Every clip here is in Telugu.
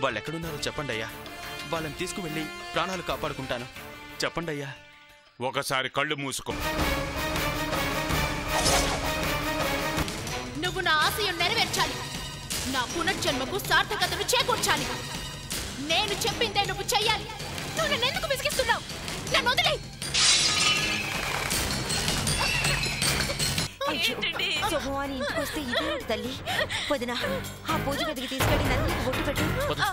వాళ్ళు ఎక్కడున్నారో చెప్పండి అయ్యా వాళ్ళని తీసుకువెళ్ళి ప్రాణాలు కాపాడుకుంటాను చెప్పండి అయ్యా ఒకసారి కళ్ళు మూసుకో నువ్వు నా ఆశయం నెరవేర్చాలి నా పునర్జన్మకు సార్థకతను చేకూర్చాలి నేను చెప్పిందే నువ్వు చెయ్యాలి నువ్వు నన్ను ఎందుకు విసిగిస్తున్నావు నన్ను వదిలే శుభవాని ఇంటికి వస్తే ఇదే తల్లి వదిన ఆ పూజ గదికి తీసుకెళ్లి నందికి బొట్టు పెట్టు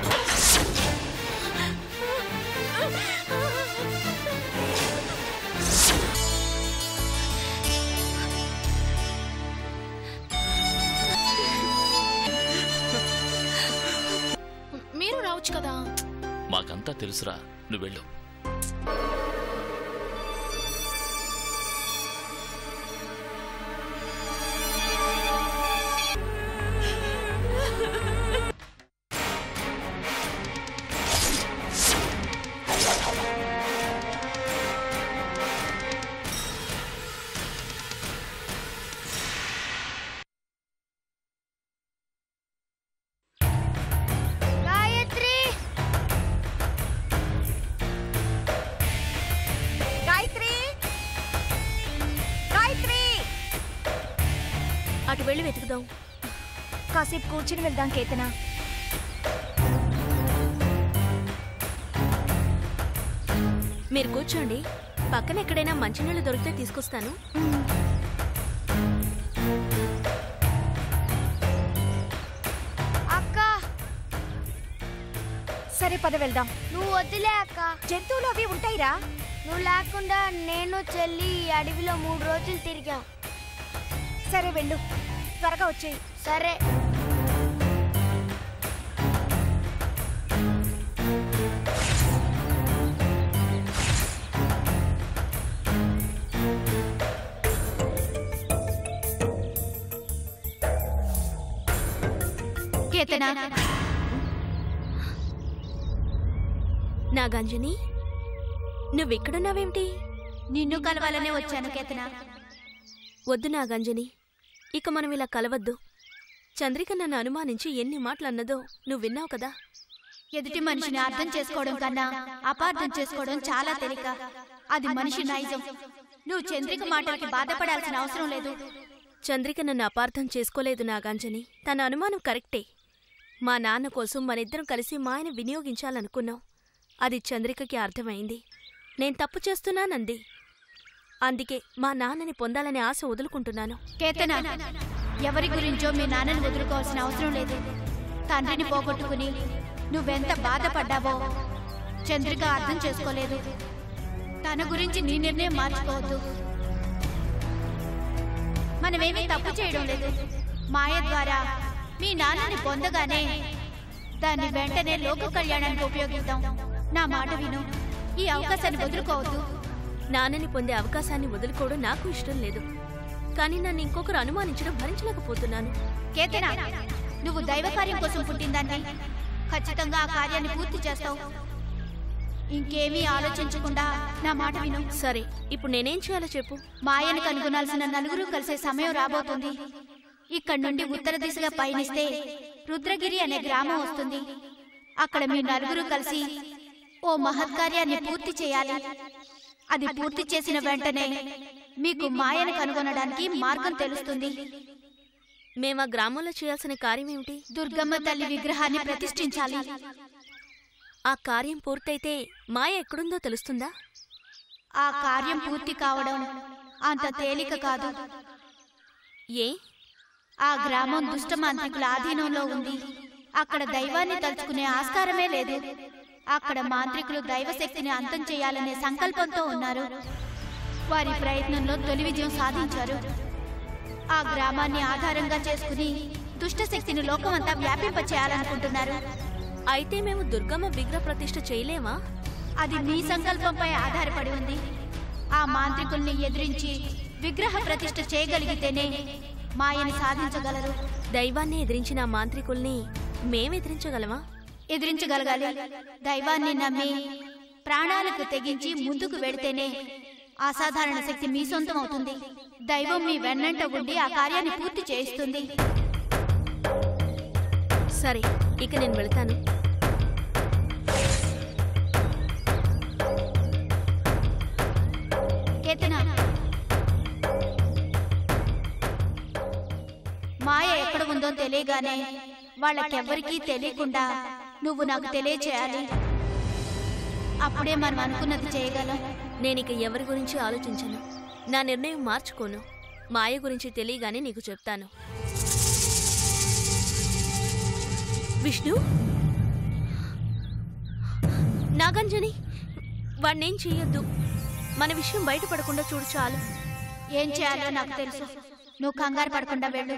మీరు రావచ్చు కదా మాకంతా తెలుసురా నువ్వు వెళ్ళు గాయత్రి గాయత్రి గాయత్రి అటు వెళ్ళి వెతుకుదాం కాసేపు కూర్చుని వెళ్దాం కేతన మీరు కూర్చోండి పక్కన ఎక్కడైనా మంచినీళ్ళు దొరికితే తీసుకొస్తాను అక్క సరే పద వెళ్దాం నువ్వు వద్దులే అక్క జంతువులు అవి ఉంటాయిరా నువ్వు లేకుండా నేను చెల్లి ఈ అడవిలో మూడు రోజులు తిరిగాం సరే వెళ్ళు త్వరగా వచ్చేయి సరే కేతనా నాగాంజని నువ్వెక్కడున్నావేమిటి నిన్ను కలవాలనే వచ్చాను కేతన వద్దు నాగాంజని ఇక మనం ఇలా కలవద్దు చంద్రిక నన్ను అనుమానించి ఎన్ని మాటలు అన్నదో నువ్వు విన్నావు కదా ఎదుటి మనిషిని అర్థం చేసుకోవడం కన్నా అపార్థం చేసుకోవడం చాలా తేలిక అది మనిషి నైజం నువ్వు చంద్రిక మాటలకి బాధపడాల్సిన అవసరం లేదు చంద్రిక నన్ను అపార్థం చేసుకోలేదు నాగాంజని తన అనుమానం కరెక్టే మా నాన్న కోసం మనిద్దరం కలిసి మాయను వినియోగించాలనుకున్నాం అది చంద్రికకి అర్థమైంది నేను తప్పు చేస్తున్నానంది అందుకే మా నాన్నని పొందాలనే ఆశ వదులుకుంటున్నాను కేతన ఎవరి గురించో మీ నాన్నని వదులుకోవాల్సిన అవసరం లేదు తండ్రిని పోగొట్టుకుని నువ్వెంత బాధపడ్డావో చంద్రిక అర్థం చేసుకోలేదు తన గురించి నీ నిర్ణయం మార్చుకోవద్దు మనమేమీ తప్పు చేయడం లేదు మాయ ద్వారా మీ నాన్నని పొందగానే దాన్ని వెంటనే లోక కళ్యాణానికి ఉపయోగిద్దాం నా మాట విను ఈ అవకాశాన్ని వదులుకోవద్దు నాన్నని పొందే అవకాశాన్ని వదులుకోవడం నాకు ఇష్టం లేదు కానీ నన్ను ఇంకొకరు అనుమానించడం భరించలేకపోతున్నాను కేతన నువ్వు దైవ కార్యం కోసం పుట్టిందాన్ని ఖచ్చితంగా ఆ కార్యాన్ని పూర్తి చేస్తావు ఇంకేమీ ఆలోచించకుండా నా మాట విను సరే ఇప్పుడు నేనేం చేయాలో చెప్పు మాయను కనుగొనాల్సిన నలుగురు కలిసే సమయం రాబోతుంది ఇక్కడి నుండి ఉత్తర దిశగా పయనిస్తే రుద్రగిరి అనే గ్రామం వస్తుంది అక్కడ మీ నలుగురు కలిసి ఓ మహత్కార్యాన్ని పూర్తి చేయాలి అది పూర్తి చేసిన వెంటనే మీకు మాయను కనుగొనడానికి మార్గం తెలుస్తుంది మేము ఆ గ్రామంలో చేయాల్సిన కార్యం ఏమిటి దుర్గమ్మ తల్లి విగ్రహాన్ని ప్రతిష్ఠించాలి ఆ కార్యం పూర్తయితే మాయ ఎక్కడుందో తెలుస్తుందా ఆ కార్యం పూర్తి కావడం అంత తేలిక కాదు ఏ ఆ గ్రామం దుష్ట మాంత్రికుల ఆధీనంలో ఉంది అక్కడ దైవాన్ని తలుచుకునే ఆస్కారమే లేదు అక్కడ మాంత్రికులు దైవశక్తిని అంతం చేయాలనే సంకల్పంతో ఉన్నారు వారి ప్రయత్నంలో తొలి విజయం సాధించారు ఆ గ్రామాన్ని ఆధారంగా చేసుకుని దుష్ట శక్తిని లోకమంతా వ్యాపింప చేయాలనుకుంటున్నారు అయితే మేము దుర్గమ్మ విగ్రహ ప్రతిష్ఠ చేయలేమా అది మీ సంకల్పంపై ఆధారపడి ఉంది ఆ మాంత్రికుల్ని ఎదిరించి విగ్రహ ప్రతిష్ఠ చేయగలిగితేనే మాయని సాధించగలరు దైవాన్ని ఎదిరించిన ఆ మాంత్రికుల్ని మేం ఎదిరించగలమా ఎదిరించగలగాలి దైవాన్ని నమ్మి ప్రాణాలకు తెగించి ముందుకు వెడితేనే అసాధారణ శక్తి మీ సొంతం అవుతుంది దైవం మీ వెన్నంట ఉండి ఆ కార్యాన్ని పూర్తి చేయిస్తుంది సరే ఇక నేను వెళ్తాను ఉందో తెలియగానే వాళ్ళకెవ్వరికీ తెలియకుండా నువ్వు నాకు తెలియచేయాలి అప్పుడే మనం అనుకున్నది చేయగలం నేనిక ఎవరి గురించి ఆలోచించను నా నిర్ణయం మార్చుకోను మాయ గురించి తెలియగానే నీకు చెప్తాను విష్ణు నాగంజని వాణ్ణేం చెయ్యొద్దు మన విషయం బయటపడకుండా చూడు చాలు ఏం చేయాలో నాకు తెలుసు నువ్వు కంగారు పడకుండా వెళ్ళు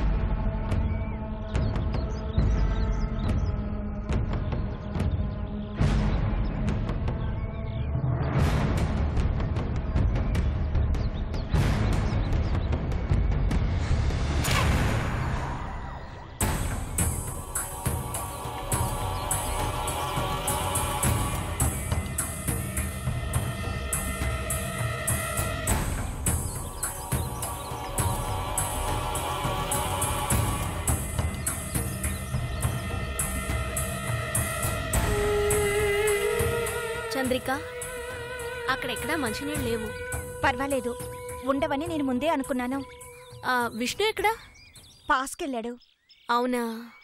చంద్రిక అక్కడెక్కడా మంచినీళ్ళు లేవు పర్వాలేదు ఉండవని నేను ముందే అనుకున్నాను ఆ, విష్ణు ఎక్కడా పాస్కెళ్ళాడు అవునా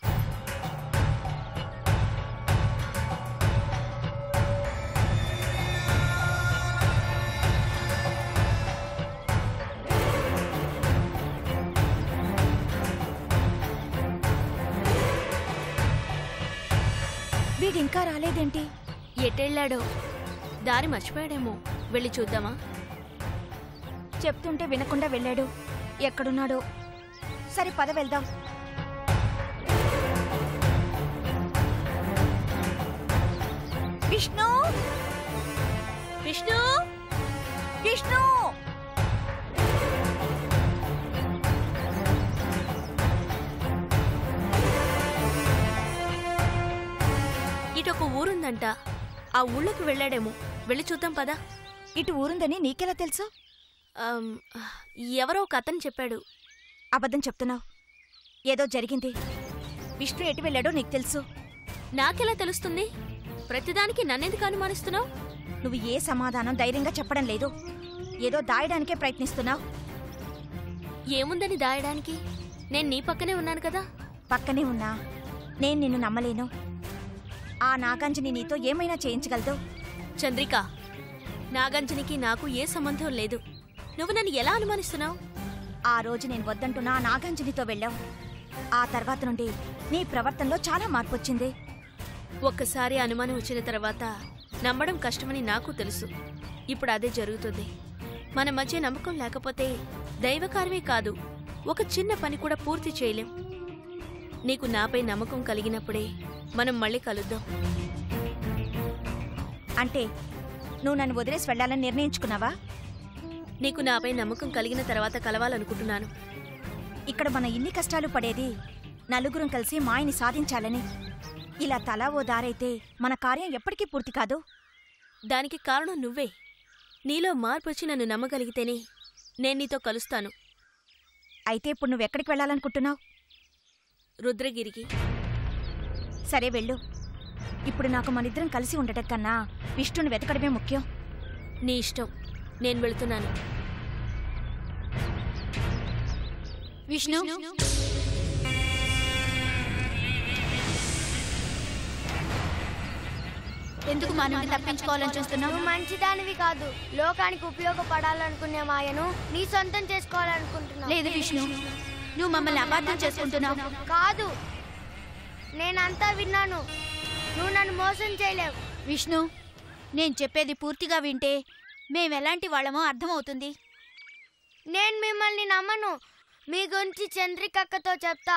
వీడింకా రాలేదేంటి ఎటెళ్ళాడో దారి మర్చిపోయాడేమో వెళ్ళి చూద్దామా చెప్తుంటే వినకుండా వెళ్ళాడు ఎక్కడున్నాడో సరే పద వెళ్దాం విష్ణు విష్ణు విష్ణు ఇటు ఒక ఊరుందంట ఆ ఊళ్ళోకి వెళ్ళాడేమో వెళ్ళి చూద్దాం పదా ఇటు ఊరుందని నీకెలా తెలుసు ఆమ్, ఎవరో ఒక అతను చెప్పాడు అబద్ధం చెప్తున్నావు ఏదో జరిగింది విష్ణు ఎటు వెళ్ళాడో నీకు తెలుసు నాకెలా తెలుస్తుంది ప్రతిదానికి నన్నెందుకు అనుమానిస్తున్నావు నువ్వు ఏ సమాధానం ధైర్యంగా చెప్పడం లేదు ఏదో దాయడానికే ప్రయత్నిస్తున్నావు ఏముందని దాయడానికి నేను నీ పక్కనే ఉన్నాను కదా పక్కనే ఉన్నా నేను నిన్ను నమ్మలేను ఆ నాగాంజని నీతో ఏమైనా చేయించగలదు చంద్రిక నాగంజనికి నాకు ఏ సంబంధం లేదు నువ్వు నన్ను ఎలా అనుమానిస్తున్నావు ఆ రోజు నేను వద్దంటున్నా ఆ నాగాంజనితో వెళ్ళావు ఆ తర్వాత నుండి నీ ప్రవర్తనలో చాలా మార్పు వచ్చింది ఒక్కసారి అనుమానం వచ్చిన తర్వాత నమ్మడం కష్టమని నాకు తెలుసు ఇప్పుడు అదే జరుగుతుంది మన మధ్య నమ్మకం లేకపోతే దైవకార్యమే కాదు ఒక చిన్న పని కూడా పూర్తి చేయలేం నీకు నాపై నమ్మకం కలిగినప్పుడే మనం మళ్ళీ కలుద్దాం అంటే నువ్వు నన్ను వదిలేసి వెళ్ళాలని నిర్ణయించుకున్నావా నీకు నాపై నమ్మకం కలిగిన తర్వాత కలవాలనుకుంటున్నాను ఇక్కడ మన ఇన్ని కష్టాలు పడేది నలుగురం కలిసి మాయని సాధించాలని ఇలా తలా ఓ దారైతే మన కార్యం ఎప్పటికీ పూర్తి కాదు దానికి కారణం నువ్వే నీలో మార్పు వచ్చి నన్ను నమ్మగలిగితేనే నేను నీతో కలుస్తాను అయితే ఇప్పుడు నువ్వెక్కడికి వెళ్ళాలనుకుంటున్నావు రుద్రగిరికి సరే వెళ్ళు ఇప్పుడు నాకు మనిద్దరం కలిసి ఉండటం కన్నా విష్ణుని వెతకడమే ముఖ్యం నీ ఇష్టం నేను వెళ్తున్నాను విష్ణు ఎందుకు మా నుండి తప్పించుకోవాలని చూస్తున్నావు నువ్వు మంచిదానివి కాదు లోకానికి ఉపయోగపడాలనుకునే మాయను నీ సొంతం చేసుకోవాలనుకుంటున్నావు లేదు విష్ణు నువ్వు మమ్మల్ని అపార్థం చేసుకుంటున్నావు కాదు నేనంతా విన్నాను నువ్వు నన్ను మోసం చేయలేవు విష్ణు నేను చెప్పేది పూర్తిగా వింటే మేమెలాంటి వాళ్ళమో అర్థమవుతుంది నేను మిమ్మల్ని నమ్మను మీ గురించి చంద్రికక్కతో చెప్తా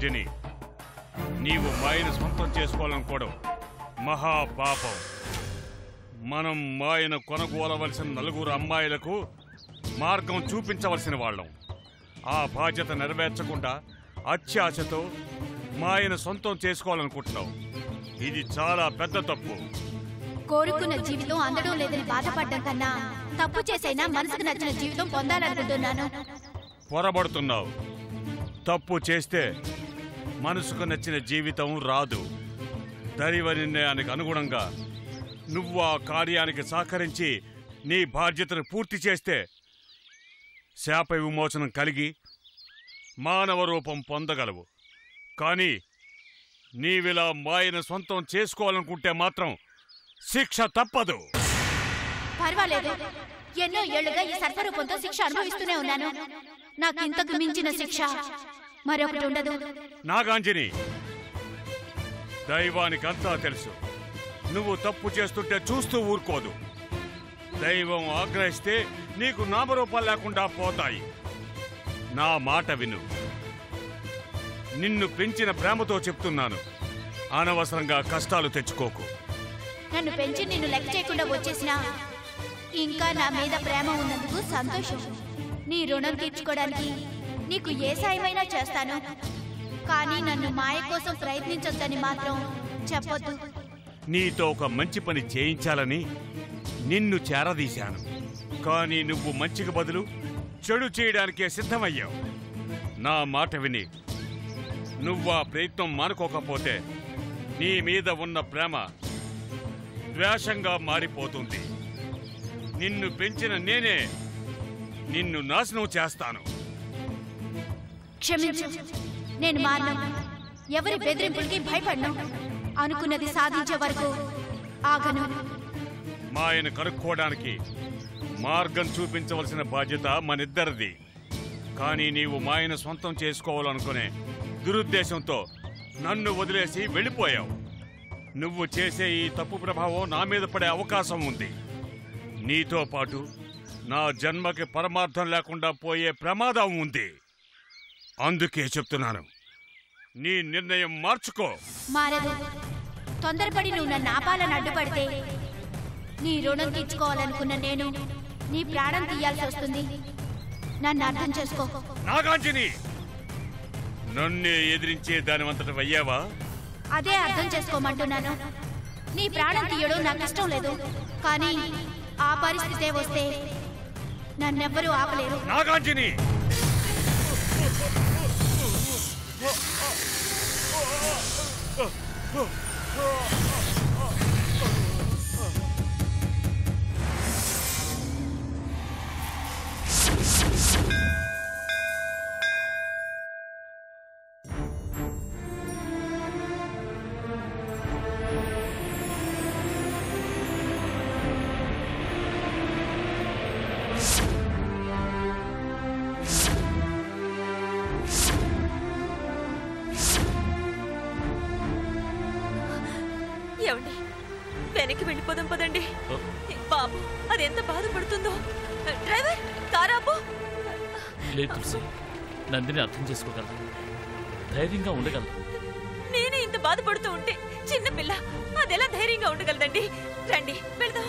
నాగాంజని నీవు మాయను సొంతం చేసుకోవాలనుకోవడం మహాపాపం మనం మాయను కొనగోలవలసిన నలుగురు అమ్మాయిలకు మార్గం చూపించవలసిన వాళ్ళం ఆ బాధ్యత నెరవేర్చకుండా అత్యాశతో మాయను సొంతం చేసుకోవాలనుకుంటున్నావు ఇది చాలా పెద్ద తప్పు కోరుకున్న జీవితం అందడం లేదని బాధపడ్డం కన్నా తప్పు చేసైనా మనసుకు నచ్చిన జీవితం పొందాలనుకుంటున్నాను పొరబడుతున్నావు తప్పు చేస్తే మనసుకు నచ్చిన జీవితం రాదు దైవ నిర్ణయానికి అనుగుణంగా నువ్వు ఆ కార్యానికి సహకరించి నీ బాధ్యతను పూర్తి చేస్తే శాప విమోచనం కలిగి మానవ రూపం పొందగలవు కానీ నీవిలా మాయను సొంతం చేసుకోవాలనుకుంటే మాత్రం శిక్ష తప్పదు పర్వాలేదు ఎన్నో ఏళ్లుగా ఈ సర్పరూపంతో శిక్ష అనుభవిస్తూనే ఉన్నాను నాకు ఇంతకు మించిన శిక్ష మరొకటి ఉండదు నాగాంజని దైవానికంతా తెలుసు నువ్వు తప్పు చేస్తుంటే చూస్తూ ఊరుకోదు దైవం ఆగ్రహిస్తే నీకు నామరూపాలు లేకుండా పోతాయి నా మాట విను నిన్ను పెంచిన ప్రేమతో చెప్తున్నాను అనవసరంగా కష్టాలు తెచ్చుకోకు నన్ను పెంచి నిన్ను లెక్క చేయకుండా వచ్చేసినా ఇంకా నా మీద ప్రేమ ఉన్నందుకు సంతోషం నీ రుణం తీర్చుకోవడానికి నీకు ఏ సాయమైనా చేస్తాను కానీ నన్ను మాయ కోసం ప్రయత్నించొద్దని మాత్రం చెప్పొద్దు నీతో ఒక మంచి పని చేయించాలని నిన్ను చేరదీశాను కానీ నువ్వు మంచికి బదులు చెడు చేయడానికే సిద్ధమయ్యావు నా మాట విని నువ్వు ఆ ప్రయత్నం మానుకోకపోతే నీ మీద ఉన్న ప్రేమ ద్వేషంగా మారిపోతుంది నిన్ను పెంచిన నేనే నిన్ను నాశనం చేస్తాను క్షమించు నేను మారను ఎవరి బెదిరింపులకి భయపడను అనుకున్నది సాధించే వరకు ఆగను మాయను కనుక్కోవడానికి మార్గం చూపించవలసిన బాధ్యత మనిద్దరిది కానీ నీవు మాయను సొంతం చేసుకోవాలనుకునే దురుద్దేశంతో నన్ను వదిలేసి వెళ్ళిపోయావు నువ్వు చేసే ఈ తప్పు ప్రభావం నా మీద పడే అవకాశం ఉంది నీతో పాటు నా జన్మకి పరమార్థం లేకుండా పోయే ప్రమాదం ఉంది అందుకే చెప్తున్నాను నీ నిర్ణయం మార్చుకో మారదు తొందరపడి నువ్వు నన్ను ఆపాలని అడ్డుపడితే నీ రుణం తీర్చుకోవాలనుకున్న నేను నీ ప్రాణం తీయాల్సి వస్తుంది నన్ను అర్థం చేసుకో నాగాంజని నన్నే ఎదిరించే దానివంతట అయ్యావా అదే అర్థం చేసుకోమంటున్నాను నీ ప్రాణం తీయడం నాకు ఇష్టం లేదు కానీ ఆ పరిస్థితే వస్తే నన్నెవ్వరూ ఆపలేరు నాగాంజని ఏమండి వెనక్కి వెళ్ళిపోదాం పదండి బాబు అది ఎంత బాధపడుతుందో డ్రైవర్ కారాపు లేదు తులసి నందిని అర్థం చేసుకోగలదు ధైర్యంగా ఉండగలదు నేనే ఇంత బాధపడుతూ ఉంటే చిన్న పిల్ల అదెలా ధైర్యంగా ఉండగలదండి రండి వెళ్దాం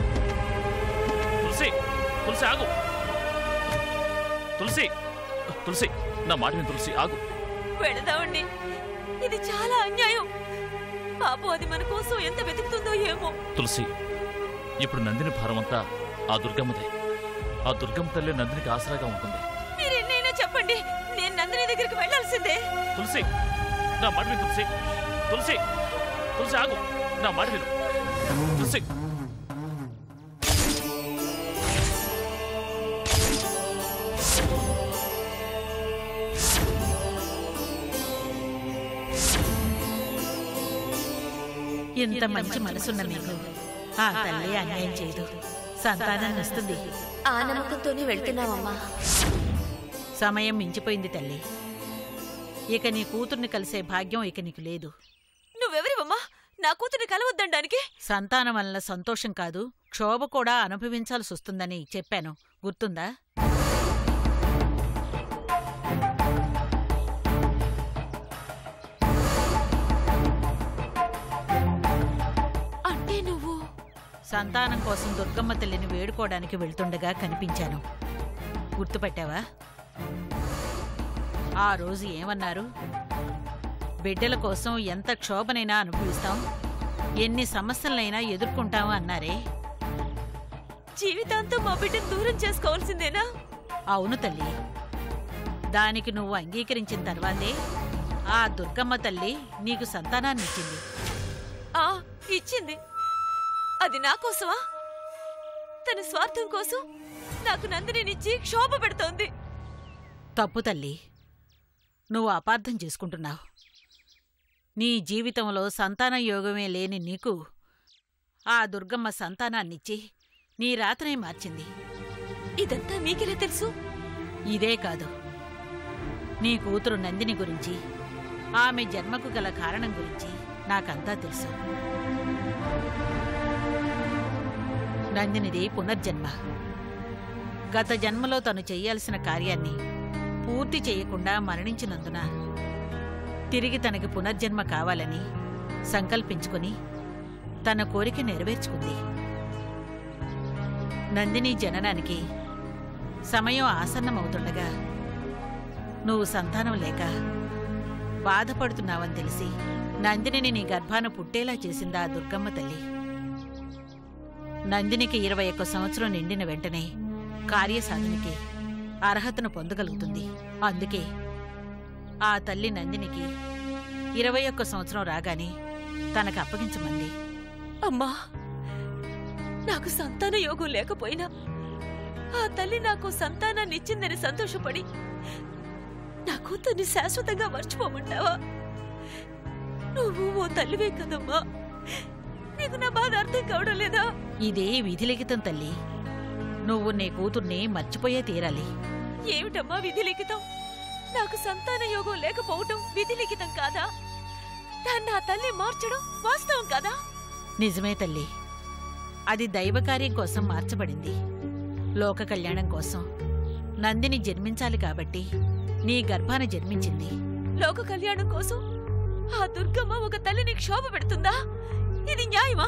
తులసి తులసి ఆగు తులసి తులసి నా మాట విని తులసి ఆగు వెళదామండి ఇది చాలా అన్యాయం పాపం అది మన కోసం ఎంత వెతుకుతుందో ఏమో తులసి ఇప్పుడు నందిని భారం అంతా ఆ దుర్గమ్మదే ఆ దుర్గమ్మ తల్లి నందినికి ఆసరాగా ఉంటుంది మీరు ఎన్నైనా చెప్పండి నేను నందిని దగ్గరికి వెళ్ళాల్సిందే తులసి నా మాట విను తులసి తులసి తులసి ఆగు నా మాట విను తులసి ఇంత మంచి మనసున్న మీకు ఆ తల్లి అన్యాయం చేయదు సంతానాన్ని ఇస్తుంది ఆ నమ్మకంతోనే వెళ్తున్నామమ్మా సమయం మించిపోయింది తల్లి ఇక నీ కూతుర్ని కలిసే భాగ్యం ఇక నీకు లేదు నువ్వెవరివమ్మా నా కూతురిని కలవద్దనడానికి సంతానం వల్ల సంతోషం కాదు క్షోభ కూడా అనుభవించాల్సి వస్తుందని చెప్పాను గుర్తుందా సంతానం కోసం దుర్గమ్మ తల్లిని వేడుకోవడానికి వెళ్తుండగా కనిపించాను గుర్తుపట్టావా ఆ రోజు ఏమన్నారు బిడ్డల కోసం ఎంత క్షోభనైనా అనుభవిస్తాం ఎన్ని సమస్యలైనా ఎదుర్కొంటాం అన్నారే జీవితాంతం మా బిడ్డను దూరం చేసుకోవాల్సిందేనా అవును తల్లి దానికి నువ్వు అంగీకరించిన తర్వాతే ఆ దుర్గమ్మ తల్లి నీకు సంతానాన్నిచ్చింది ఆ ఇచ్చింది అది నా కోసమా తన స్వార్థం కోసం నాకు నందినినిచ్చి క్షోభ పెడుతోంది తప్పు తల్లి నువ్వు అపార్థం చేసుకుంటున్నావు నీ జీవితంలో సంతాన యోగమే లేని నీకు ఆ దుర్గమ్మ సంతానాన్నిచ్చి నీ రాతనే మార్చింది ఇదంతా మీకెలా తెలుసు ఇదే కాదు నీ కూతురు నందిని గురించి ఆమె జన్మకు గల కారణం గురించి నాకంతా తెలుసు నందినిది పునర్జన్మ గత జన్మలో తను చేయాల్సిన కార్యాన్ని పూర్తి చేయకుండా మరణించినందున తిరిగి తనకి పునర్జన్మ కావాలని సంకల్పించుకుని తన కోరిక నెరవేర్చుకుంది నందిని జననానికి సమయం ఆసన్నమవుతుండగా నువ్వు సంతానం లేక బాధపడుతున్నావని తెలిసి నందినిని నీ గర్భాన పుట్టేలా చేసిందా ఆ దుర్గమ్మ తల్లి నందినికి ఇరవై ఒక్క సంవత్సరం నిండిన వెంటనే కార్యసాధనకి అర్హతను పొందగలుగుతుంది అందుకే ఆ తల్లి నందినికి ఇరవై ఒక్క సంవత్సరం రాగానే తనకు అప్పగించమంది అమ్మా నాకు సంతాన యోగం లేకపోయినా ఆ తల్లి నాకు సంతానాన్ని ఇచ్చిందని సంతోషపడి నా కూతుర్ని శాశ్వతంగా మర్చిపోమంటావా నువ్వు ఓ తల్లివే కదమ్మా నీకు నా బాధ అర్థం కావడం లేదా ఇదే విధిలిఖితం తల్లి నువ్వు నీ కూతుర్ని మర్చిపోయే తీరాలి ఏమిటమ్మా విధి లిఖితం నాకు సంతాన యోగం లేకపోవటం విధి లిఖితం కాదా దాన్ని నా తల్లి మార్చడం వాస్తవం కాదా నిజమే తల్లి అది దైవకార్యం కోసం మార్చబడింది లోక కళ్యాణం కోసం నందిని జన్మించాలి కాబట్టి నీ గర్భాన జన్మించింది లోక కళ్యాణం కోసం ఆ దుర్గమ్మ ఒక తల్లిని క్షోభ పెడుతుందా ఇది న్యాయమా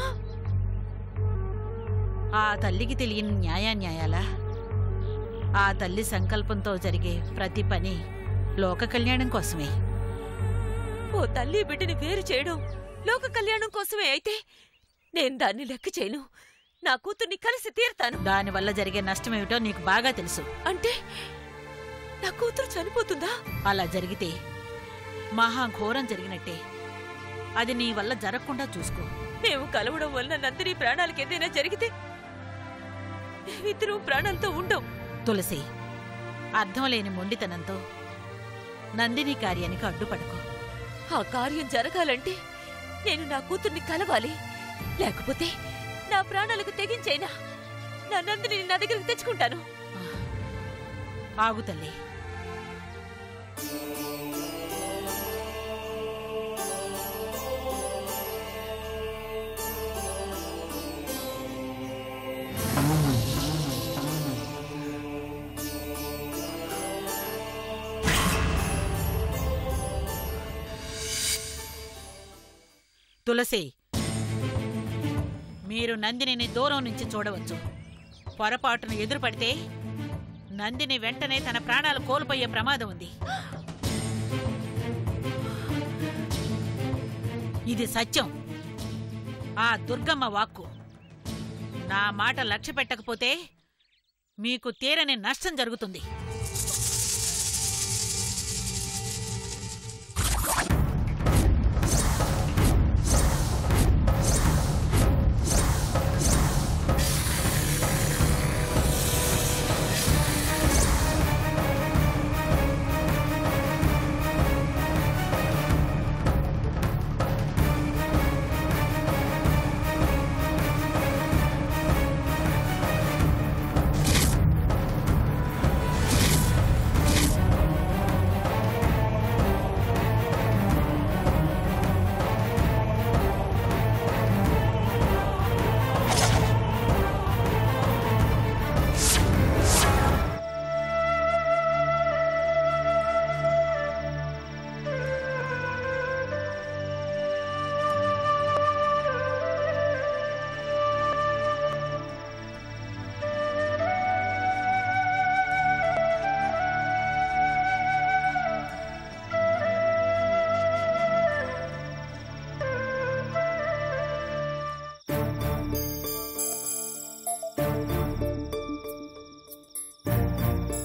ఆ తల్లికి తెలియని న్యాయాన్యాయాలా ఆ తల్లి సంకల్పంతో జరిగే ప్రతి పని లోక కళ్యాణం కోసమే ఓ తల్లి బిడ్డని వేరు చేయడం లోక కళ్యాణం కోసమే అయితే నేను దాన్ని లెక్క చేయను నా కూతుర్ని కలిసి తీరుతాను దానివల్ల జరిగే నష్టమేమిటో నీకు బాగా తెలుసు అంటే నా కూతురు చనిపోతుందా అలా జరిగితే మహా ఘోరం జరిగినట్టే అది నీ వల్ల జరగకుండా చూసుకో మేము కలవడం వల్ల నందిని ప్రాణాలకు ఏదైనా జరిగితే మేమిద్దరం ప్రాణాలతో ఉండం తులసి అర్థం లేని మొండితనంతో నందిని కార్యానికి అడ్డుపడకు ఆ కార్యం జరగాలంటే నేను నా కూతుర్ని కలవాలి లేకపోతే నా ప్రాణాలకు తెగించైనా నా నందిని నా దగ్గరికి తెచ్చుకుంటాను ఆగు తల్లి తులసి మీరు నందినిని దూరం నుంచి చూడవచ్చు పొరపాటును ఎదురుపడితే నందిని వెంటనే తన ప్రాణాలు కోల్పోయే ప్రమాదం ఉంది ఇది సత్యం ఆ దుర్గమ్మ వాక్కు నా మాట లక్ష్య పెట్టకపోతే మీకు తీరని నష్టం జరుగుతుంది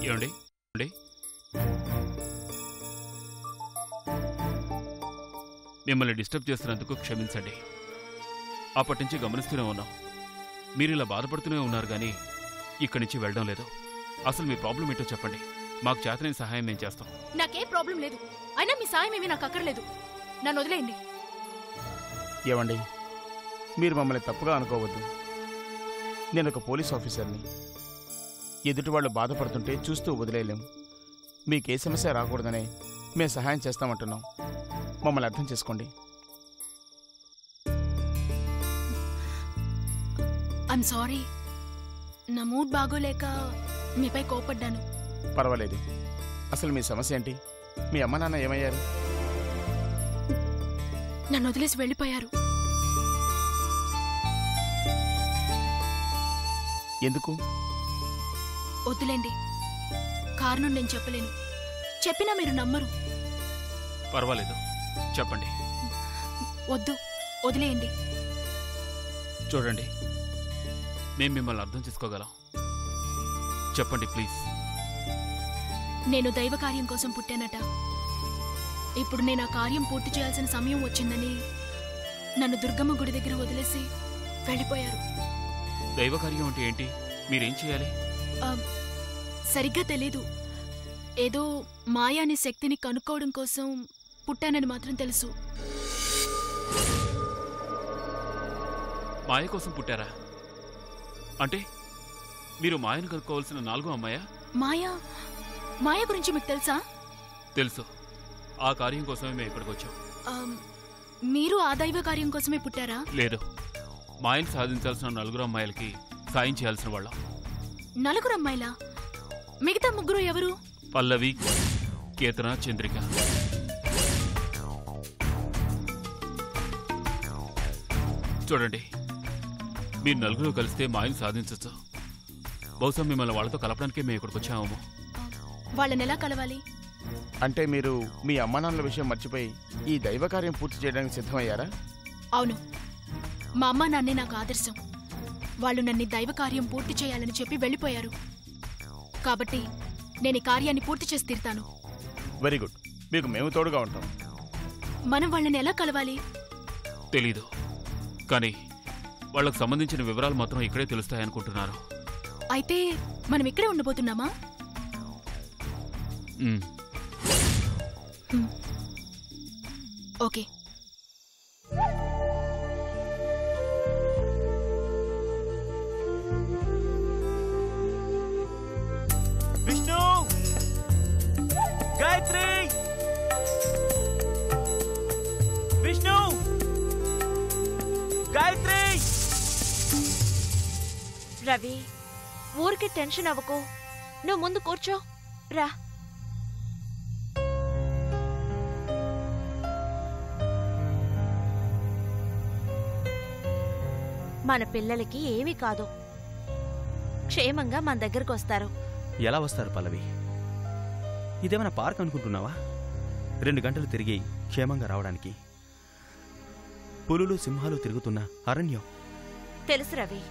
ఏమండి ఏమండి మిమ్మల్ని డిస్టర్బ్ చేస్తున్నందుకు క్షమించండి అప్పటి నుంచి గమనిస్తూనే ఉన్నాం మీరు ఇలా బాధపడుతూనే ఉన్నారు కానీ ఇక్కడి నుంచి వెళ్ళడం లేదు అసలు మీ ప్రాబ్లం ఏంటో చెప్పండి మాకు చేతనైన సహాయం మేము చేస్తాం నాకేం ప్రాబ్లం లేదు అయినా మీ సాయం ఏమీ నాకు అక్కర్లేదు నన్ను వదిలేయండి ఏమండి మీరు మమ్మల్ని తప్పుగా అనుకోవద్దు నేను ఒక పోలీస్ ఆఫీసర్ని ఎదుటి వాళ్ళు బాధపడుతుంటే చూస్తూ వదిలేయలేం మీకు ఏ సమస్య రాకూడదనే మేము సహాయం చేస్తామంటున్నాం మమ్మల్ని అర్థం చేసుకోండి ఐమ్ సారీ నా మూడ్ బాగోలేక మీపై కోపడ్డాను పర్వాలేదు అసలు మీ సమస్య ఏంటి మీ అమ్మ నాన్న ఏమయ్యారు నన్ను వదిలేసి వెళ్ళిపోయారు ఎందుకు వద్దులేండి కారణం నేను చెప్పలేను చెప్పినా మీరు నమ్మరు పర్వాలేదు చెప్పండి వద్దు వదిలేయండి చూడండి మేము మిమ్మల్ని అర్థం చేసుకోగలం చెప్పండి ప్లీజ్ నేను దైవ కార్యం కోసం పుట్టానట ఇప్పుడు నేను ఆ కార్యం పూర్తి చేయాల్సిన సమయం వచ్చిందని నన్ను దుర్గమ్మ గుడి దగ్గర వదిలేసి వెళ్ళిపోయారు దైవకార్యం అంటే ఏంటి మీరేం చేయాలి ఆ, సరిగ్గా తెలీదు ఏదో మాయా అనే శక్తిని కనుక్కోవడం కోసం పుట్టానని మాత్రం తెలుసు మాయ కోసం పుట్టారా అంటే మీరు మాయను కనుక్కోవాల్సిన నాలుగో అమ్మాయా మాయా మాయ గురించి మీకు తెలుసా తెలుసు ఆ కార్యం కోసమే మేము ఇక్కడికి వచ్చాం ఆ, మీరు ఆ దైవ కార్యం కోసమే పుట్టారా లేదు మాయను సాధించాల్సిన నలుగురు అమ్మాయిలకి సాయం చేయాల్సిన వాళ్ళం నలుగురు అమ్మాయిలా మిగతా ముగ్గురు ఎవరు పల్లవి కేతన చంద్రిక చూడండి మీరు నలుగురు కలిస్తే మాయను సాధించచ్చు బహుశా మిమ్మల్ని వాళ్ళతో కలపడానికే మేము ఇక్కడికి వచ్చాము వాళ్ళని ఎలా కలవాలి అంటే మీరు మీ అమ్మ నాన్నల విషయం మర్చిపోయి ఈ దైవ కార్యం పూర్తి చేయడానికి సిద్ధమయ్యారా అవును మా అమ్మ నాన్నే నాకు ఆదర్శం వాళ్ళు నన్ను ఈ దైవ కార్యం పూర్తి చేయాలని చెప్పి వెళ్ళిపోయారు కాబట్టి నేను ఈ కార్యాన్ని పూర్తి చేసి తీరుతాను వెరీ గుడ్ మీకు మేము తోడుగా ఉంటాం మనం వాళ్ళని ఎలా కలవాలి తెలీదు కానీ వాళ్ళకు సంబంధించిన వివరాలు మాత్రం ఇక్కడే తెలుస్తాయనుకుంటున్నారు అయితే మనం ఇక్కడే ఉండబోతున్నామా మ్, ఓకే విష్ణు గాయత్రి విష్ణు గాయత్రి రవి ఊరికి టెన్షన్ అవ్వకు నువ్వు ముందు కూర్చో రా మన పిల్లలకి ఏమీ కాదు క్షేమంగా మన దగ్గరకు వస్తారు ఎలా వస్తారు పల్లవి ఇదేమైనా పార్క్ అనుకుంటున్నావా రెండు గంటలు తిరిగి క్షేమంగా రావడానికి పులులు సింహాలు తిరుగుతున్న అరణ్యం తెలుసు రవి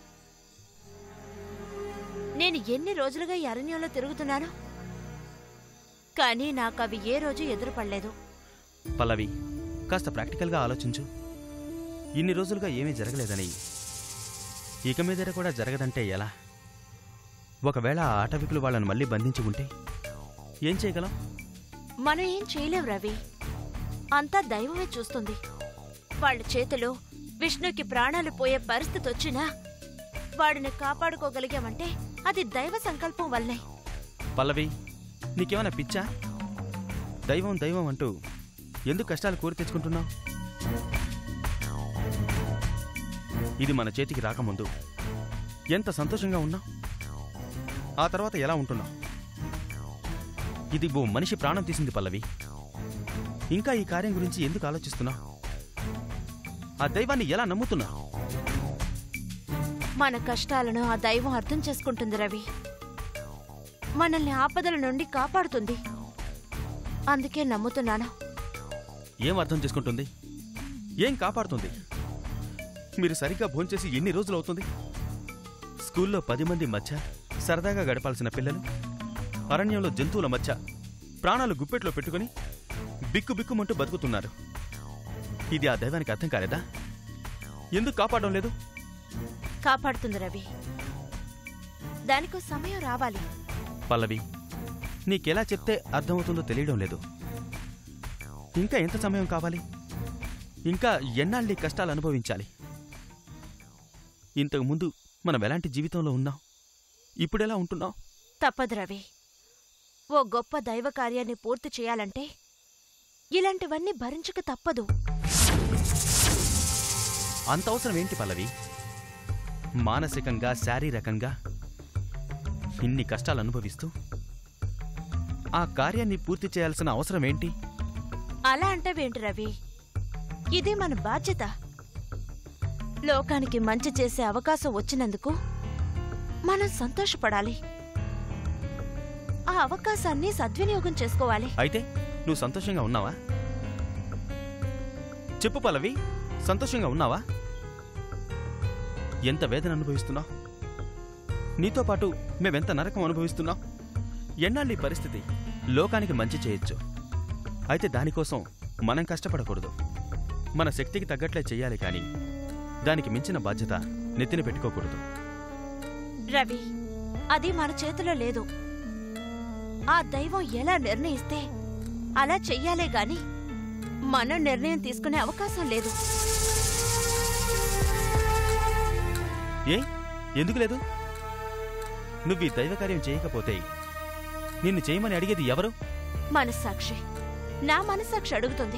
నేను ఎన్ని రోజులుగా ఈ అరణ్యంలో తిరుగుతున్నాను కానీ నాకు అవి ఏ రోజు ఎదురుపడలేదు పల్లవి కాస్త ప్రాక్టికల్గా ఆలోచించు ఇన్ని రోజులుగా ఏమీ జరగలేదని ఇక మీదట కూడా జరగదంటే ఎలా ఒకవేళ ఆ ఆటవికులు వాళ్ళని మళ్ళీ బంధించి ఉంటే ఏం చేయగలం మనం ఏం చేయలేం రవి అంతా దైవమే చూస్తుంది వాళ్ళ చేతిలో విష్ణుకి ప్రాణాలు పోయే పరిస్థితి వచ్చినా వాడిని కాపాడుకోగలిగామంటే అది దైవ సంకల్పం వల్లే పల్లవి నీకేమైనా పిచ్చా దైవం దైవం అంటూ ఎందుకు కష్టాలు కోరి తెచ్చుకుంటున్నావు ఇది మన చేతికి రాకముందు ఎంత సంతోషంగా ఉన్నావు ఆ తర్వాత ఎలా ఉంటున్నావు ఇది ఓ మనిషి ప్రాణం తీసింది పల్లవి ఇంకా ఈ కార్యం గురించి ఎందుకు ఆలోచిస్తున్నావు ఆ దైవాన్ని ఎలా నమ్ముతున్నావు మన కష్టాలను ఆ దైవం అర్థం చేసుకుంటుంది రవి మనల్ని ఆపదల నుండి కాపాడుతుంది అందుకే నమ్ముతున్నాను ఏం అర్థం చేసుకుంటుంది ఏం కాపాడుతుంది మీరు సరిగ్గా భోంచేసి ఎన్ని రోజులు అవుతుంది స్కూల్లో పది మంది మధ్య సరదాగా గడపాల్సిన పిల్లలు అరణ్యంలో జంతువుల మధ్య ప్రాణాలు గుప్పెట్లో పెట్టుకుని బిక్కు బిక్కుమంటూ బతుకుతున్నారు ఇది ఆ దైవానికి అర్థం కాలేదా ఎందుకు కాపాడడం లేదు కాపాడుతుంది రవి దానికో సమయం రావాలి పల్లవి నీకెలా చెప్తే అర్థమవుతుందో తెలియడం లేదు ఇంకా ఎంత సమయం కావాలి ఇంకా ఎన్నాళ్ళీ కష్టాలు అనుభవించాలి ఇంతకు ముందు మనం ఎలాంటి జీవితంలో ఉన్నాం ఇప్పుడెలా ఉంటున్నాం తప్పదు రవి ఓ గొప్ప దైవ కార్యాన్ని పూర్తి చేయాలంటే ఇలాంటివన్నీ భరించక తప్పదు అంత అవసరం ఏంటి పల్లవి మానసికంగా శారీరకంగా ఇన్ని కష్టాలు అనుభవిస్తూ ఆ కార్యాన్ని పూర్తి చేయాల్సిన అవసరం ఏంటి అలా అంటావేంటి రవి ఇది మన బాధ్యత లోకానికి మంచి చేసే అవకాశం వచ్చినందుకు మనం సంతోషపడాలి ఆ అవకాశాన్ని సద్వినియోగం చేసుకోవాలి అయితే నువ్వు సంతోషంగా ఉన్నావా చెప్పు పల్లవి సంతోషంగా ఉన్నావా ఎంత వేదన అనుభవిస్తున్నావు నీతో పాటు మేమెంత నరకం అనుభవిస్తున్నాం ఎన్నాళ్ళీ పరిస్థితి లోకానికి మంచి చేయొచ్చు అయితే దానికోసం మనం కష్టపడకూడదు మన శక్తికి తగ్గట్లే చెయ్యాలి కానీ దానికి మించిన బాధ్యత నెత్తిన పెట్టుకోకూడదు రవి అది మన చేతిలో లేదు ఆ దైవం ఎలా నిర్ణయిస్తే అలా చెయ్యాలే గాని మనం నిర్ణయం తీసుకునే అవకాశం లేదు ఏ ఎందుకు లేదు నువ్వు ఈ దైవకార్యం చేయకపోతే నిన్ను చేయమని అడిగేది ఎవరు మనస్సాక్షి నా మనస్సాక్షి అడుగుతుంది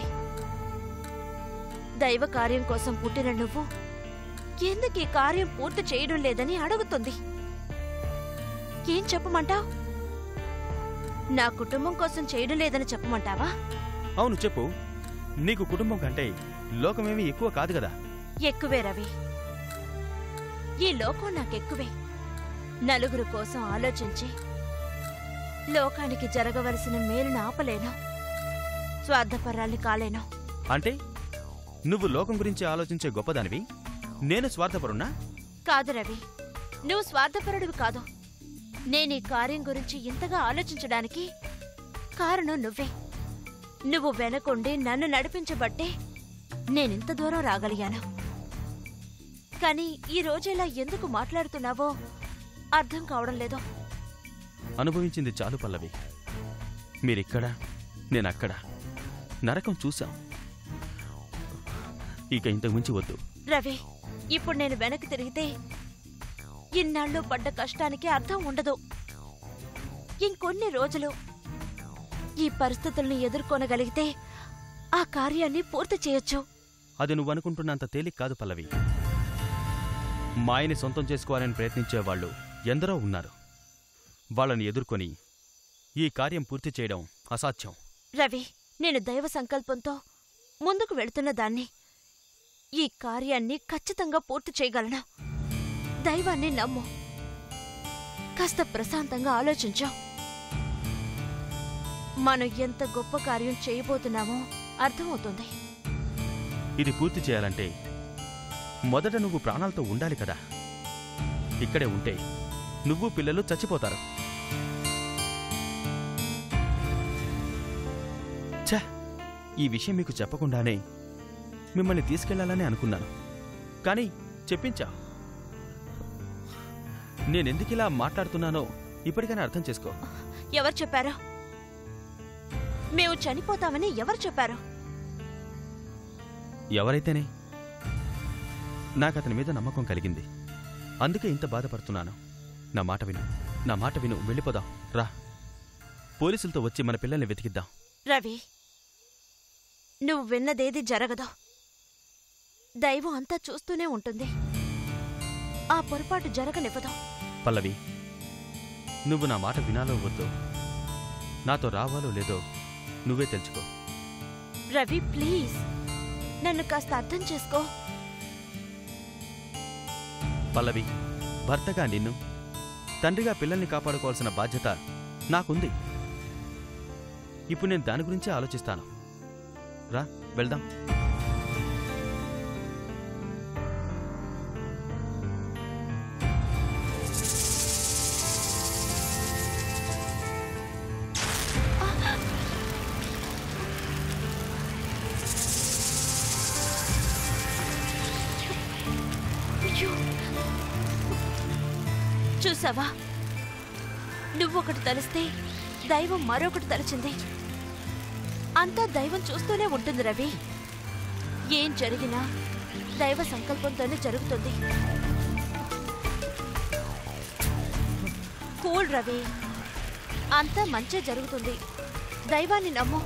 దైవ కార్యం కోసం పుట్టిన నువ్వు ఎందుకు ఈ కార్యం పూర్తి చేయడం లేదని అడుగుతుంది ఏం చెప్పమంటావ్ నా కుటుంబం కోసం చేయడం లేదని చెప్పమంటావా అవును చెప్పు నీకు కుటుంబం కంటే లోకమేమీ ఎక్కువ కాదు కదా ఎక్కువే రవి ఈ లోకం నాకెక్కువే నలుగురు కోసం ఆలోచించి లోకానికి జరగవలసిన మేలును ఆపలేను స్వార్థపరాల్ని కాలేను అంటే నువ్వు లోకం గురించి ఆలోచించే గొప్పదానివి నేను స్వార్థపరున్నా కాదు రవి నువ్వు స్వార్థపరుడివి కాదు నేను ఈ కార్యం గురించి ఇంతగా ఆలోచించడానికి కారణం నువ్వే నువ్వు వెనకుండి నన్ను నడిపించబట్టే నేనింత దూరం రాగలిగాను కానీ ఈ రోజు ఇలా ఎందుకు మాట్లాడుతున్నావో అర్థం కావడం లేదు అనుభవించింది చాలు పల్లవి మీరిక్కడ నేనక్కడ నరకం చూశాం ఇక ఇంతకు మించి వద్దు రవి ఇప్పుడు నేను వెనక్కి తిరిగితే ఇన్నాళ్ళు పడ్డ కష్టానికి అర్థం ఉండదు ఇంకొన్ని రోజులు ఈ పరిస్థితుల్ని ఎదుర్కొనగలిగితే ఆ కార్యాన్ని పూర్తి చేయొచ్చు అది నువ్వు అనుకుంటున్నంత తేలిక కాదు పల్లవి మాయని సొంతం చేసుకోవాలని ప్రయత్నించే వాళ్ళు ఎందరో ఉన్నారు వాళ్ళని ఎదుర్కొని ఈ కార్యం పూర్తి చేయడం అసాధ్యం రవి నేను దైవ సంకల్పంతో ముందుకు వెళుతున్న దాన్ని ఈ కార్యాన్ని ఖచ్చితంగా పూర్తి చేయగలను దైవాన్ని నమ్ము కాస్త ప్రశాంతంగా ఆలోచించు మనం ఎంత గొప్ప కార్యం చేయబోతున్నామో అర్థమవుతుంది ఇది పూర్తి చేయాలంటే మొదట నువ్వు ప్రాణాలతో ఉండాలి కదా ఇక్కడే ఉంటే నువ్వు పిల్లలు చచ్చిపోతారు ఛ ఈ విషయం మీకు చెప్పకుండానే మిమ్మల్ని తీసుకెళ్లాలని అనుకున్నాను కానీ చెప్పించా నేనెందుకిలా మాట్లాడుతున్నానో ఇప్పటికైనా అర్థం చేసుకో ఎవరు చెప్పారు మేము చనిపోతామని ఎవరు చెప్పారు ఎవరైతేనే నాకు అతని మీద నమ్మకం కలిగింది అందుకే ఇంత బాధపడుతున్నాను నా మాట విను నా మాట విను వెళ్ళిపోదాం రా పోలీసులతో వచ్చి మన పిల్లల్ని వెతికిద్దాం రవి నువ్వు విన్నదేది జరగదు దైవం అంతా చూస్తూనే ఉంటుంది ఆ పొరపాటు జరగనివ్వదు పల్లవి నువ్వు నా మాట వినాలో వద్దో నాతో రావాలో లేదో నువ్వే తెలుసుకో రవి ప్లీజ్ నన్ను కాస్త అర్థం చేసుకో పల్లవి భర్తగా నిన్ను తండ్రిగా పిల్లల్ని కాపాడుకోవాల్సిన బాధ్యత నాకుంది ఇప్పుడు నేను దాని గురించే ఆలోచిస్తాను రా వెళ్దాం చూసావా నువ్వొకటి తలిస్తే దైవం మరొకటి తలచింది అంతా దైవం చూస్తూనే ఉంటుంది రవి ఏం జరిగినా దైవ సంకల్పంతోనే జరుగుతుంది కూల్ రవి అంతా మంచే జరుగుతుంది దైవాన్ని నమ్ము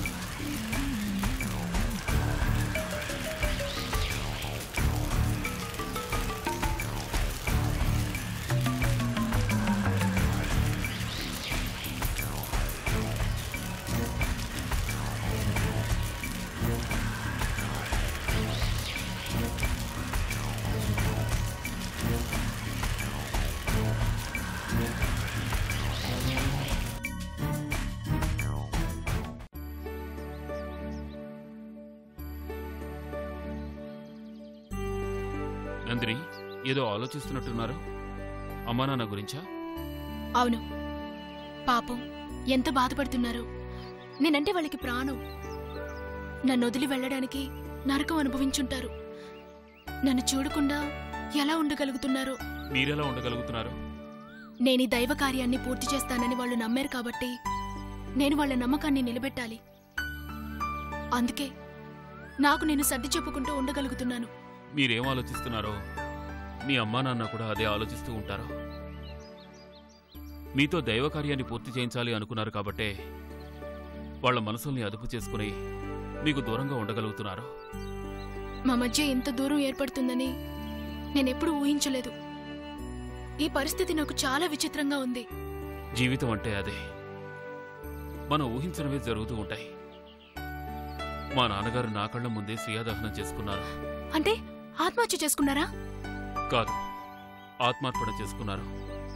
నందిని ఏదో ఆలోచిస్తున్నట్టున్నారు అమ్మా నాన్న గురించా అవును పాపం ఎంత బాధపడుతున్నారు నేనంటే వాళ్ళకి ప్రాణం నన్ను వదిలి వెళ్ళడానికి నరకం అనుభవించుంటారు నన్ను చూడకుండా ఎలా ఉండగలుగుతున్నారో మీరెలా ఉండగలుగుతున్నారు నేను ఈ దైవ కార్యాన్ని పూర్తి చేస్తానని వాళ్ళు నమ్మారు కాబట్టి నేను వాళ్ళ నమ్మకాన్ని నిలబెట్టాలి అందుకే నాకు నేను సర్ది చెప్పుకుంటూ ఉండగలుగుతున్నాను మీరేం ఆలోచిస్తున్నారో మీ అమ్మా నాన్న కూడా అదే ఆలోచిస్తూ ఉంటారు మీతో దైవ కార్యాన్ని పూర్తి చేయించాలి అనుకున్నారు కాబట్టే వాళ్ళ మనసుల్ని అదుపు చేసుకుని మీకు దూరంగా ఉండగలుగుతున్నారు మా మధ్య ఎంత దూరం ఏర్పడుతుందని నేనెప్పుడూ ఊహించలేదు ఈ పరిస్థితి నాకు చాలా విచిత్రంగా ఉంది జీవితం అంటే అదే మనం ఊహించినవే జరుగుతూ ఉంటాయి మా నాన్నగారు నా కళ్ళ ముందే స్వీయాదహనం చేసుకున్నారు అంటే ఆత్మహత్య చేసుకున్నారా కాదు ఆత్మార్పణ చేసుకున్నారు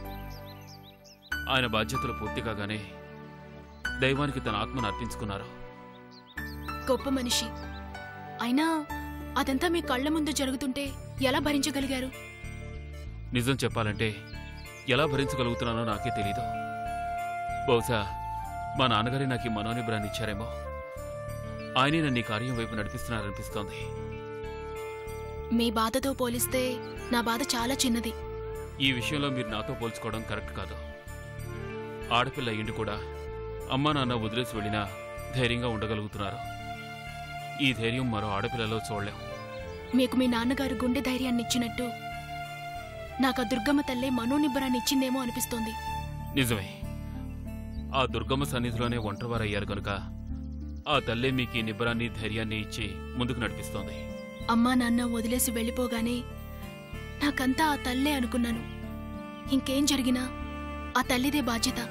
ఆయన బాధ్యతలు పూర్తి కాగానే దైవానికి తన ఆత్మను అర్పించుకున్నారు గొప్ప మనిషి అయినా అదంతా మీ కళ్ళ ముందు జరుగుతుంటే ఎలా భరించగలిగారు నిజం చెప్పాలంటే ఎలా భరించగలుగుతున్నానో నాకే తెలీదు బహుశా మా నాన్నగారే నాకు ఈ మనోనిబ్రాన్ని ఇచ్చారేమో ఆయనే నన్ను ఈ కార్యం వైపు నడిపిస్తున్నారనిపిస్తోంది మీ బాధతో పోలిస్తే నా బాధ చాలా చిన్నది ఈ విషయంలో మీరు నాతో పోల్చుకోవడం కరెక్ట్ కాదు ఆడపిల్ల అయ్యిండి కూడా అమ్మా నాన్న వదిలేసి వెళ్ళినా ధైర్యంగా ఉండగలుగుతున్నారు ఈ ధైర్యం మరో ఆడపిల్లలో చూడలేం మీకు మీ నాన్నగారు గుండె ధైర్యాన్ని ఇచ్చినట్టు నాకు ఆ దుర్గమ్మ తల్లే మనోనిబ్బరాన్ని ఇచ్చిందేమో అనిపిస్తోంది నిజమే ఆ దుర్గమ్మ సన్నిధిలోనే ఒంటరివారయ్యారు కనుక ఆ తల్లే మీకు ఈ నిబ్బరాన్ని ధైర్యాన్ని ఇచ్చి ముందుకు నడిపిస్తోంది అమ్మా నాన్న వదిలేసి వెళ్ళిపోగానే నాకంతా ఆ తల్లే అనుకున్నాను ఇంకేం జరిగినా ఆ తల్లిదే బాధ్యత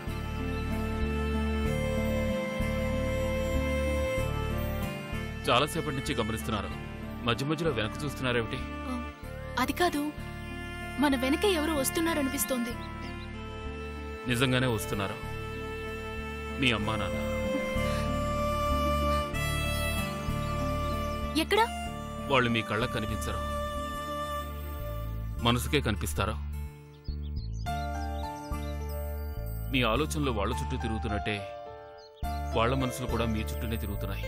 చాలాసేపటి నుంచి గమనిస్తున్నారు మధ్య మధ్యలో వెనక్కి చూస్తున్నారేమిటి అది కాదు మన వెనకే ఎవరో వస్తున్నారనిపిస్తోంది నిజంగానే వస్తున్నారు మీ అమ్మా నాన్న ఎక్కడా వాళ్ళు మీ కళ్ళకు కనిపించరు మనసుకే కనిపిస్తారా మీ ఆలోచనలు వాళ్ళ చుట్టూ తిరుగుతున్నట్టే వాళ్ళ మనసులు కూడా మీ చుట్టూనే తిరుగుతున్నాయి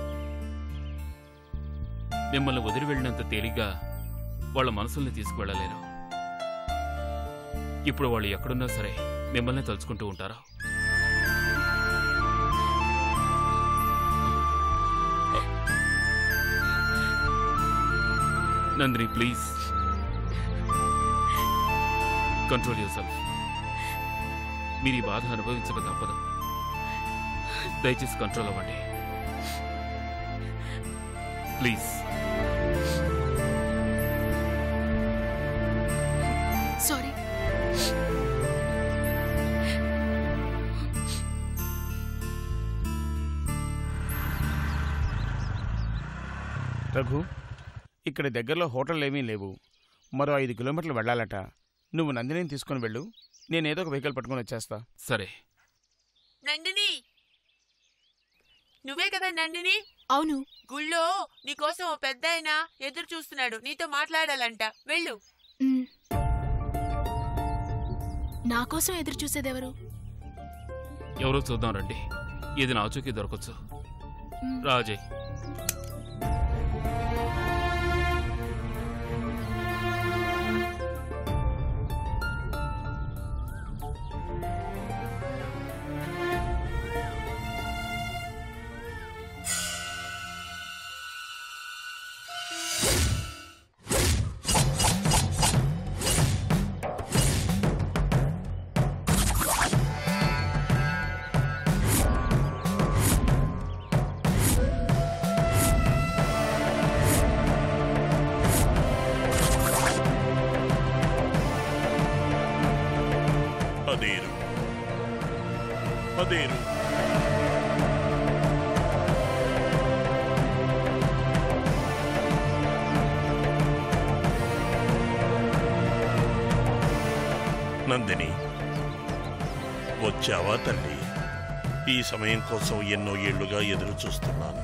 మిమ్మల్ని వదిలి వెళ్ళినంత తేలిగ్గా వాళ్ళ మనసుల్ని తీసుకువెళ్ళలేరు ఇప్పుడు వాళ్ళు ఎక్కడున్నా సరే మిమ్మల్ని తలుచుకుంటూ ఉంటారా Nandini please control yourself మీరు ఈ బాధ అనుభవించక తప్పదు దయచేసి కంట్రోల్ అవ్వండి ప్లీజ్ సారీ రఘు ఇక్కడ దగ్గరలో హోటల్ ఏమీ లేవు మరో ఐదు కిలోమీటర్లు వెళ్ళాలట నువ్వు నందినిని తీసుకుని వెళ్ళు నేను ఏదో ఒక వెహికల్ పట్టుకొని వచ్చేస్తా సరే నందిని నువ్వే కదా నందిని అవును గుళ్ళో నీకోసం ఓ పెద్ద ఎదురు చూస్తున్నాడు నీతో మాట్లాడాలంట వెళ్ళు మ్. నా కోసం ఎదురు చూసేదెవరు ఎవరో చూద్దాం రండి ఇది నా చూకి దొరకచ్చు రాజయ్ అదేరు అదేరు నందిని వచ్చావా తల్లి ఈ సమయం కోసం ఎన్నో ఏళ్లుగా ఎదురు చూస్తున్నాను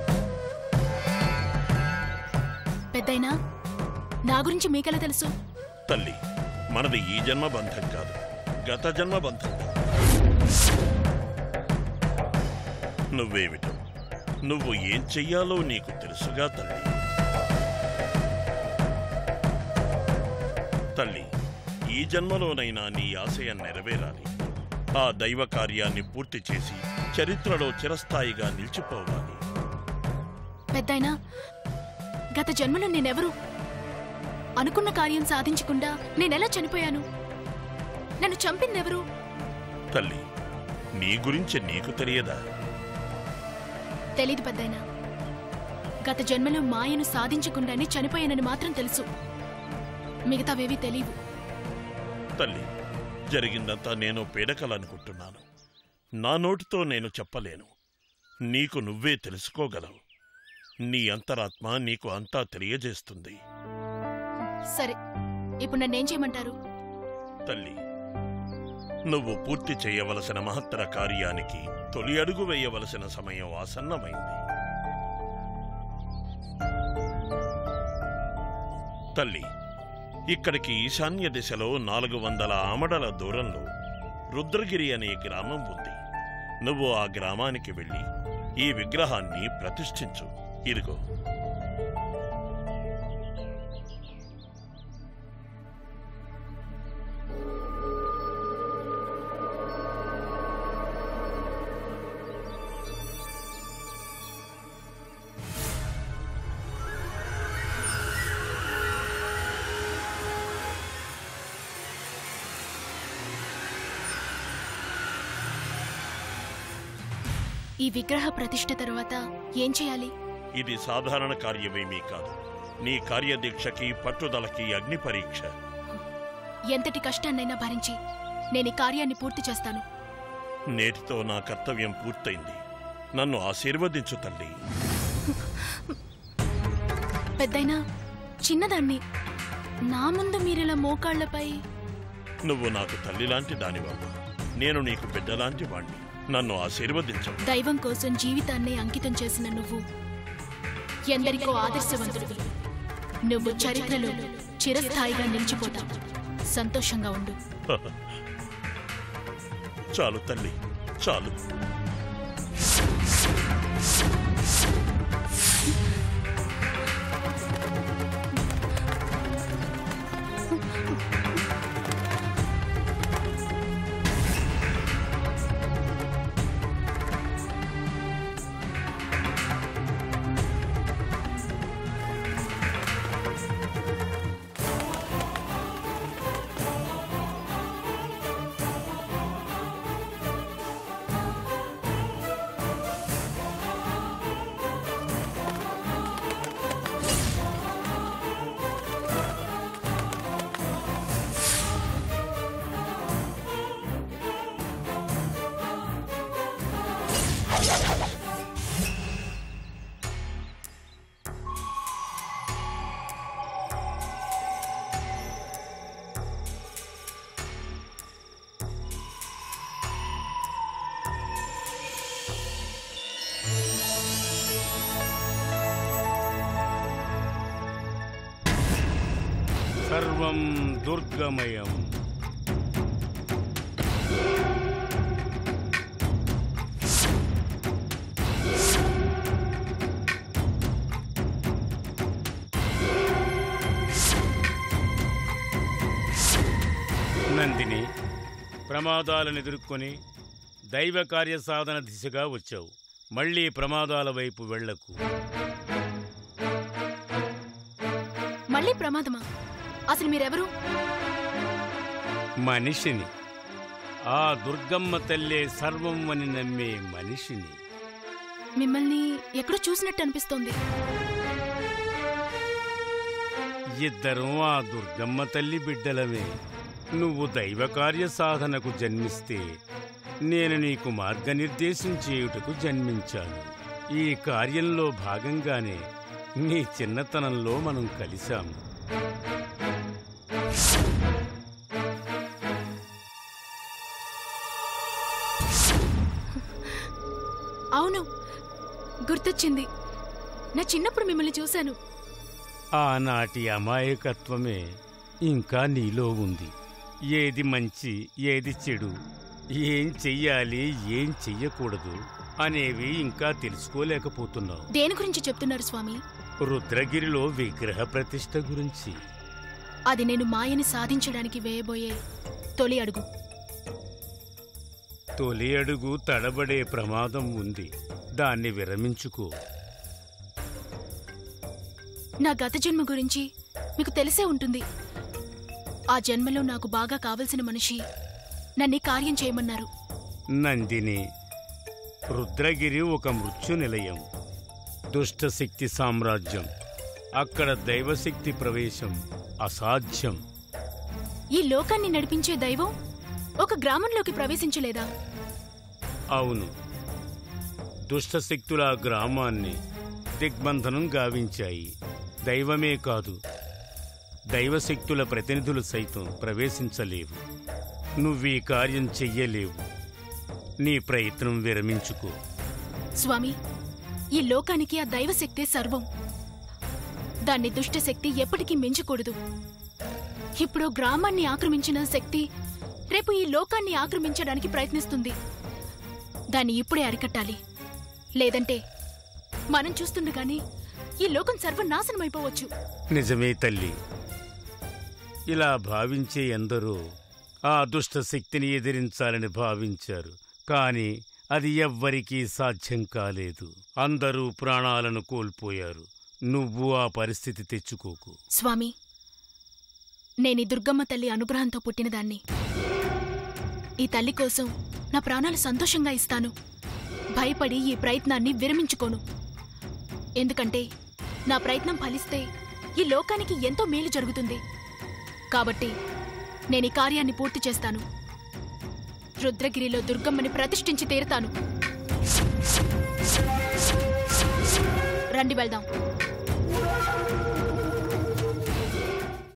పెద్దయినా నా గురించి మీకెలా తెలుసు తల్లి మనది ఈ జన్మ బంధం కాదు గత జన్మ బంధం నువ్వేమిటో నువ్వు ఏం చెయ్యాలో నీకు తెలుసుగా తల్లి తల్లి ఈ జన్మలోనైనా నీ ఆశయం నెరవేరాలి ఆ దైవ కార్యాన్ని పూర్తి చేసి చరిత్రలో చిరస్థాయిగా నిలిచిపోవాలి పెద్దయినా గత జన్మలో నేనెవరు అనుకున్న కార్యం సాధించకుండా నేనెలా చనిపోయాను నన్ను చంపిందెవరు తల్లి నీ గురించి నీకు తెలియదా తెలీదు పెద్దయినా గత జన్మలో మాయను సాధించకుండానే చనిపోయానని మాత్రం తెలుసు మిగతావేవీ తెలీవు తల్లి జరిగిందంతా నేను పీడకలనుకుంటున్నాను నా నోటితో నేను చెప్పలేను నీకు నువ్వే తెలుసుకోగలవు నీ అంతరాత్మ నీకు అంతా తెలియజేస్తుంది సరే ఇప్పుడు నన్నేం చేయమంటారు తల్లి నువ్వు పూర్తి చేయవలసిన మహత్తర కార్యానికి తొలి అడుగు వేయవలసిన సమయం ఆసన్నమైంది తల్లి ఇక్కడికి ఈశాన్య దిశలో నాలుగు వందల ఆమడల దూరంలో రుద్రగిరి అనే గ్రామం ఉంది నువ్వు ఆ గ్రామానికి వెళ్ళి ఈ విగ్రహాన్ని ప్రతిష్ఠించు ఇదిగో ఈ విగ్రహ ప్రతిష్ఠ తర్వాత ఏం చేయాలి ఇది సాధారణ కార్యమేమీ కాదు నీ కార్యదీక్షకి పట్టుదలకి అగ్ని పరీక్ష ఎంతటి కష్టాన్నైనా భరించి నేను ఈ కార్యాన్ని పూర్తి చేస్తాను నేటితో నా కర్తవ్యం పూర్తయింది నన్ను ఆశీర్వదించు తల్లి పెద్దయినా చిన్నదాన్ని నా ముందు మీరిలా మోకాళ్లపై నువ్వు నాకు తల్లిలాంటి దానివమ్మ నేను నీకు బిడ్డలాంటి వాణ్ణి నన్ను ఆశీర్వదించు దైవం కోసం జీవితాన్ని అంకితం చేసిన నువ్వు ఎందరికో ఆదర్శవంతుడివి నువ్వు చరిత్రలో చిరస్థాయిగా నిలిచిపోతావు సంతోషంగా ఉండు చాలు తల్లి చాలు సర్వం దుర్గమయం నందిని ప్రమాదాలను ఎదుర్కొని దైవ కార్య సాధన దిశగా వచ్చావు మళ్ళీ ప్రమాదాల వైపు వెళ్లకు మళ్ళీ ప్రమాదమా అసలు మీరెవరు మనిషిని ఆ దుర్గమ్మ తల్లే సర్వం అని నమ్మే మనిషిని మిమ్మల్ని ఎక్కడో చూసినట్టు అనిపిస్తోంది ఇద్దరం ఆ దుర్గమ్మ తల్లి బిడ్డలమే నువ్వు దైవ కార్య సాధనకు జన్మిస్తే నేను నీకు మార్గనిర్దేశం చేయుటకు జన్మించాను ఈ కార్యంలో భాగంగానే నీ చిన్నతనంలో మనం కలిశాము అవును గుర్తొచ్చింది నా చిన్నప్పుడు మిమ్మల్ని చూశాను ఆనాటి అమాయకత్వమే ఇంకా నీలో ఉంది ఏది మంచి ఏది చెడు ఏం చెయ్యాలి ఏం చెయ్యకూడదు అనేవి ఇంకా తెలుసుకోలేకపోతున్నావు దేని గురించి చెప్తున్నారు స్వామి రుద్రగిరిలో విగ్రహ ప్రతిష్ఠ గురించి అది నేను మాయని సాధించడానికి వేయబోయే తొలి అడుగు తొలి అడుగు తడబడే ప్రమాదం ఉంది దాన్ని విరమించుకో నా గత జన్మ గురించి మీకు తెలిసే ఉంటుంది ఆ జన్మలో నాకు బాగా కావలసిన మనిషి నన్ను ఈ కార్యం చేయమన్నారు నందిని రుద్రగిరి ఒక మృత్యు నిలయం దుష్టశక్తి సామ్రాజ్యం అక్కడ దైవశక్తి ప్రవేశం అసాధ్యం ఈ లోకాన్ని నడిపించే దైవం ఒక గ్రామంలోకి ప్రవేశించలేదా అవును దుష్టశక్తుల ఆ గ్రామాన్ని దిగ్బంధనం గావించాయి దైవమే కాదు దైవశక్తుల ప్రతినిధులు సైతం ప్రవేశించలేవు నువ్వీ కార్యం చెయ్యలేవు నీ ప్రయత్నం విరమించుకో స్వామి ఈ లోకానికి ఆ దైవశక్తే సర్వం దాన్ని దుష్టశక్తి ఎప్పటికీ మించకూడదు ఇప్పుడు గ్రామాన్ని ఆక్రమించిన శక్తి రేపు ఈ లోకాన్ని ఆక్రమించడానికి ప్రయత్నిస్తుంది దాన్ని ఇప్పుడే అరికట్టాలి లేదంటే మనం చూస్తుండగానే ఈ లోకం సర్వనాశనమైపోవచ్చు నిజమే తల్లి ఇలా భావించే ఎందరో ఆ దుష్ట శక్తిని ఎదిరించాలని భావించారు కాని అది ఎవ్వరికీ సాధ్యం కాలేదు అందరూ ప్రాణాలను కోల్పోయారు నువ్వు ఆ పరిస్థితి తెచ్చుకోకు స్వామి నేనీ దుర్గమ్మ తల్లి అనుగ్రహంతో పుట్టినదాన్ని ఈ తల్లి కోసం నా ప్రాణాలు సంతోషంగా ఇస్తాను భయపడి ఈ ప్రయత్నాన్ని విరమించుకోను ఎందుకంటే నా ప్రయత్నం ఫలిస్తే ఈ లోకానికి ఎంతో మేలు జరుగుతుంది కాబట్టి నేను ఈ కార్యాన్ని పూర్తి చేస్తాను రుద్రగిరిలో దుర్గమ్మని ప్రతిష్ఠించి తీరుతాను రండి వెళ్దాం